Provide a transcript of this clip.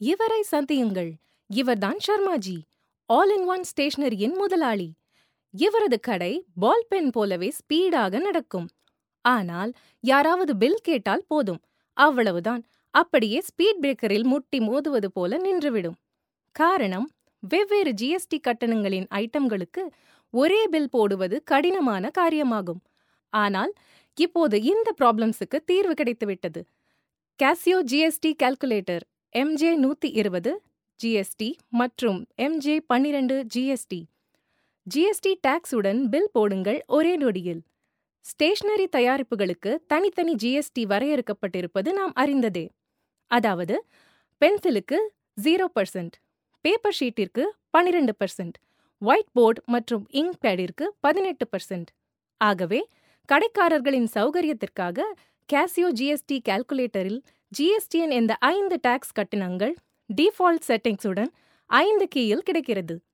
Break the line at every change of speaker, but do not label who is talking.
இவரை சந்தியுங்கள் இவர்தான் சர்மாஜி ஆல் இன் ஒன் ஸ்டேஷனரியின் முதலாளி இவரது கடை பால் பென் போலவே ஸ்பீடாக நடக்கும் ஆனால் யாராவது பில் கேட்டால் போதும் அவ்வளவுதான் அப்படியே ஸ்பீட் பிரேக்கரில் முட்டி மோதுவது போல நின்றுவிடும் காரணம் வெவ்வேறு ஜிஎஸ்டி கட்டணங்களின் ஐட்டம்களுக்கு ஒரே பில் போடுவது கடினமான காரியமாகும் ஆனால் இப்போது இந்த ப்ராப்ளம்ஸுக்கு தீர்வு கிடைத்துவிட்டது கேசியோ ஜிஎஸ்டி கால்குலேட்டர் எம்ஜே நூத்தி இருபது ஜிஎஸ்டி மற்றும் எம்ஜே பன்னிரண்டு ஜிஎஸ்டி ஜிஎஸ்டி டாக்ஸுடன் பில் போடுங்கள் ஒரே நொடியில் ஸ்டேஷனரி தயாரிப்புகளுக்கு தனித்தனி ஜிஎஸ்டி வரையறுக்கப்பட்டிருப்பது நாம் அறிந்ததே அதாவது பென்சிலுக்கு ஜீரோ பர்சன்ட் பேப்பர் ஷீட்டிற்கு பன்னிரண்டு பர்சன்ட் ஒயிட் போர்டு மற்றும் இங்க் பேடிற்கு பதினெட்டு பர்சன்ட் ஆகவே கடைக்காரர்களின் சௌகரியத்திற்காக கேசியோ ஜிஎஸ்டி கால்குலேட்டரில் ஜிஎஸ்டியின் இந்த ஐந்து டாக்ஸ் கட்டணங்கள் டிஃபால்ட் செட்டிங்ஸுடன் ஐந்து கீயில் கிடைக்கிறது